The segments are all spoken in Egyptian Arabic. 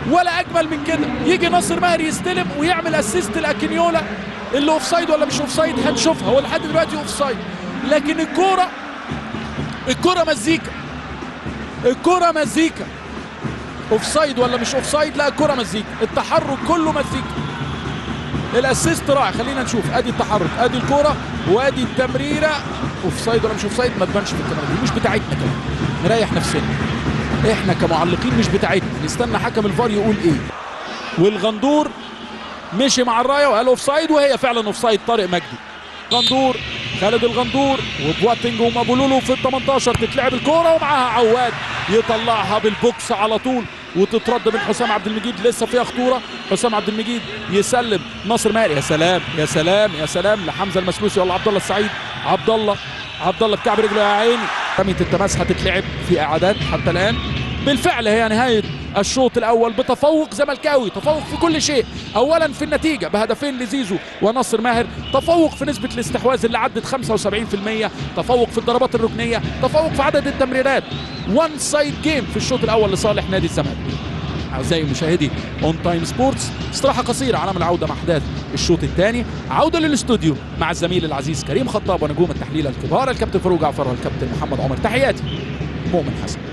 ولا اجمل من كده يجي ناصر ماهر يستلم ويعمل اسيست لاكينيولا اللي اوف سايد ولا مش اوف سايد هنشوفها هو لحد دلوقتي اوف سايد لكن الكوره الكوره مزيكا الكوره مزيكا اوف سايد ولا مش اوف سايد لا الكوره مزيكا التحرك كله مزيكا الاسيست رائع خلينا نشوف ادي التحرك ادي الكوره وادي التمريره اوف سايد ولا مش اوف سايد ما تبانش في الكاميرا دي مش بتاعتنا كمان نريح نفسنا احنا كمعلقين مش بتاعتنا نستنى حكم الفار يقول ايه والغندور مشي مع الرايه وقال اوف سايد وهي فعلا اوف سايد طارق مجدي غندور خالد الغندور وبواتنج ومابولولو في ال 18 تتلعب الكوره ومعاها عواد يطلعها بالبوكس على طول وتترد من حسام عبد المجيد لسه فيها خطوره حسام عبد المجيد يسلم ناصر ماهر يا سلام يا سلام يا سلام لحمزه المسلوسي ولا عبد الله السعيد عبد الله عبد الله بكعب رجله يا عيني رميه التماس هتتلعب في اعادات حتى الان بالفعل هي نهايه الشوط الاول بتفوق زملكاوي تفوق في كل شيء اولا في النتيجه بهدفين لزيزو وناصر ماهر تفوق في نسبه الاستحواذ اللي عدت 75% تفوق في الضربات الركنيه تفوق في عدد التمريرات وان سايد جيم في الشوط الاول لصالح نادي الزمالك اعزائي مشاهدي اون تايم سبورتس استراحه قصيره على العوده مع احداث الشوط الثاني عوده للاستوديو مع الزميل العزيز كريم خطاب ونجوم التحليل الكبار الكابتن فاروق جعفر والكابتن محمد عمر تحياتي مؤمن حسن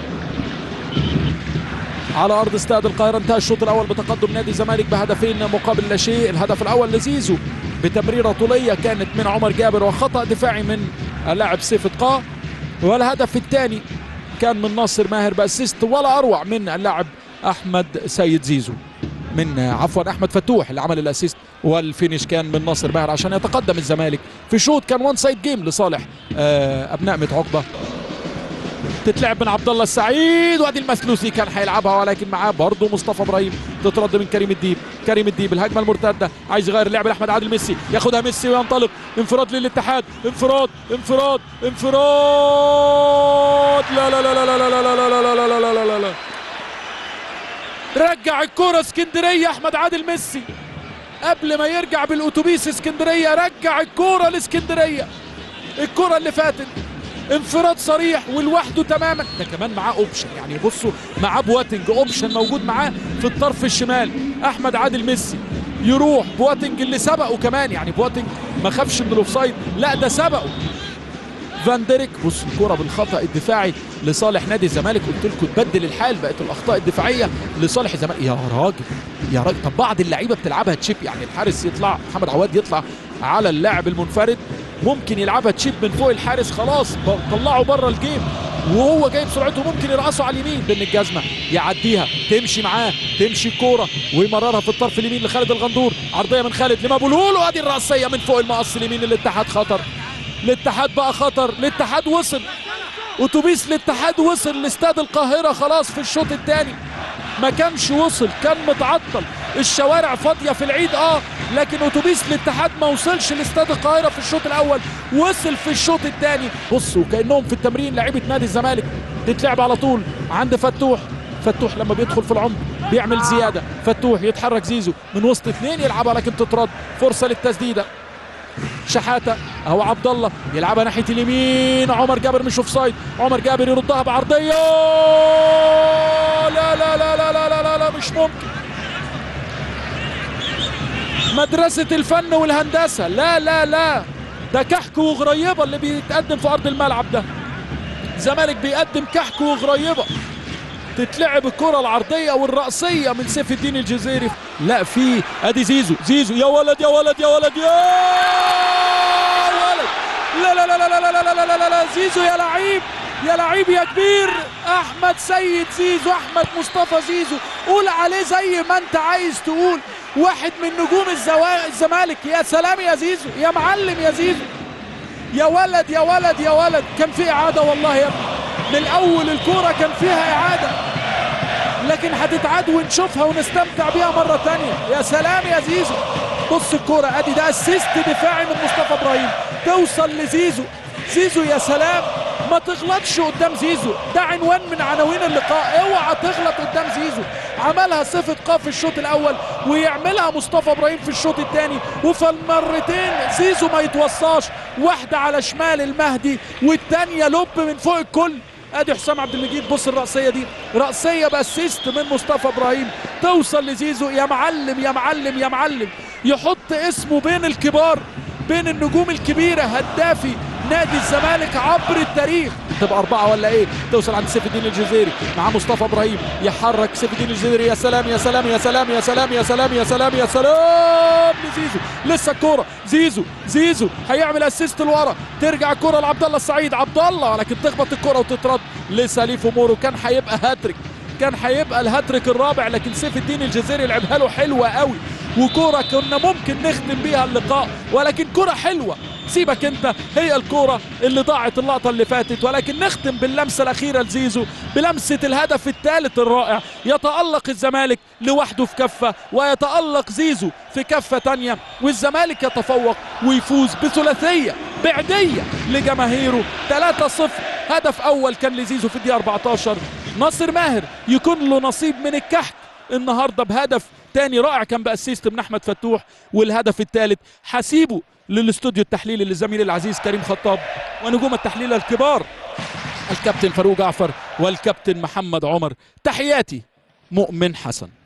على ارض استاد القاهره انتهى الشوط الاول بتقدم نادي الزمالك بهدفين مقابل لا شيء الهدف الاول لزيزو بتمريره طوليه كانت من عمر جابر وخطا دفاعي من اللاعب سيف القاء والهدف الثاني كان من ناصر ماهر باسيست ولا اروع من اللاعب احمد سيد زيزو من عفوا احمد فتوح اللي عمل الاسيست والفينش كان من ناصر ماهر عشان يتقدم الزمالك في شوط كان وان سايد جيم لصالح ابناء ميت عقبه تتلعب من عبد الله السعيد وادي المسلوسي كان هيلعبها ولكن معاه برضه مصطفى ابراهيم تترد من كريم الديب كريم الديب الهجمه المرتده عايز يغير اللعب لاحمد عادل ميسي ياخدها ميسي وينطلق انفراد للاتحاد انفراد انفراد انفراد لا لا لا لا لا لا لا لا لا لا لا لا لا لا لا رجع الكرة اسكندرية احمد عادل ميسي قبل ما يرجع بالاتوبيس اسكندرية رجع الكرة لاسكندرية الكرة اللي فاتت انفراد صريح ولوحده تماما ده كمان معاه اوبشن يعني بصوا معاه بواتنج اوبشن موجود معاه في الطرف الشمال احمد عادل ميسي يروح بواتنج اللي سبقه كمان يعني بواتنج ما خافش من الاوفسايد لا ده سبقه فان ديريك بص الكرة بالخطأ الدفاعي لصالح نادي الزمالك قلت لكم تبدل الحال بقت الأخطاء الدفاعية لصالح الزمالك يا راجل يا راجل طب بعض اللعيبة بتلعبها تشيب يعني الحارس يطلع محمد عواد يطلع على اللاعب المنفرد ممكن يلعبها تشيب من فوق الحارس خلاص طلعه بره الجيم وهو جاي بسرعته ممكن يرقصه على اليمين بين الجزمه يعديها تمشي معاه تمشي الكوره ويمررها في الطرف اليمين لخالد الغندور عرضيه من خالد لمابولول وادي الراسيه من فوق المقص اليمين الاتحاد خطر الاتحاد بقى خطر الاتحاد وصل اتوبيس الاتحاد وصل لاستاد القاهره خلاص في الشوط الثاني ما كانش وصل كان متعطل الشوارع فاضيه في العيد اه لكن اتوبيس الاتحاد ما وصلش لاستاد القاهره في الشوط الاول وصل في الشوط الثاني بصوا كانهم في التمرين لعيبه نادي الزمالك تتلعب على طول عند فتوح فتوح لما بيدخل في العمق بيعمل زياده فتوح يتحرك زيزو من وسط اثنين يلعبها لكن تترد فرصه للتسديده شحاته اهو عبد الله يلعبها ناحيه اليمين عمر جابر مش اوف سايد عمر جابر يردها بعرضيه لا لا لا لا لا لا, لا, لا مش ممكن مدرسة الفن والهندسة لا لا لا ده كحك وغريبة اللي بيتقدم في أرض الملعب ده الزمالك بيقدم كحك وغريبة تتلعب الكرة العرضية والرأسية من سيف الدين الجزيري لا في ادي زيزو زيزو يا ولد يا ولد يا ولد يا ولد لا لا لا لا لا لا لا لا لا لا زيزو يا لعيب يا لعيب يا كبير احمد سيد زيزو احمد مصطفى زيزو قول عليه زي ما انت عايز تقول واحد من نجوم الزوا... الزمالك يا سلام يا زيزو يا معلم يا زيزو يا ولد يا ولد يا ولد كان في اعاده والله يا ابني من اول الكوره كان فيها اعاده لكن هتتعاد ونشوفها ونستمتع بيها مره تانية يا سلام يا زيزو بص الكوره ادي ده اسيست دفاعي من مصطفى ابراهيم توصل لزيزو زيزو يا سلام ما تغلطش قدام زيزو ده عنوان من عناوين اللقاء اوعى تغلط قدام زيزو عملها صفة قاف في الشوط الاول ويعملها مصطفى ابراهيم في الشوط الثاني وفي المرتين زيزو ما يتوصاش واحدة على شمال المهدي والثانية لب من فوق الكل ادي حسام عبد المجيد بص الرأسية دي رأسية باسيست من مصطفى ابراهيم توصل لزيزو يا معلم يا معلم يا معلم يحط اسمه بين الكبار بين النجوم الكبيرة هدافي نادي الزمالك عبر التاريخ تبقى أربعة ولا إيه توصل عند سيف الدين الجزيري مع مصطفى إبراهيم يحرك سيف الدين الجزيري يا سلام يا سلام يا سلام يا سلام يا سلام يا سلام يا سلام لزيزو لسه الكورة زيزو زيزو هيعمل اسيست لورا ترجع الكورة لعبد الله السعيد عبد الله لكن تخبط الكورة وتترد لسليف مورو كان هيبقى هاتريك كان هيبقى الهاتريك الرابع لكن سيف الدين الجزيري لعبها له حلوة قوي وكورة كنا ممكن نختم بيها اللقاء ولكن كرة حلوة سيبك انت هي الكورة اللي ضاعت اللقطة اللي فاتت ولكن نختم باللمسة الأخيرة لزيزو بلمسة الهدف الثالث الرائع يتألق الزمالك لوحده في كفة ويتألق زيزو في كفة تانية والزمالك يتفوق ويفوز بثلاثية بعدية لجماهيره 3-0 هدف أول كان لزيزو في الدقيقة 14 ناصر ماهر يكون له نصيب من الكحك النهارده بهدف تاني رائع كان باسيست من احمد فتوح والهدف الثالث حسيبه للاستوديو التحليلي للزميل العزيز كريم خطاب ونجوم التحليل الكبار الكابتن فاروق جعفر والكابتن محمد عمر تحياتي مؤمن حسن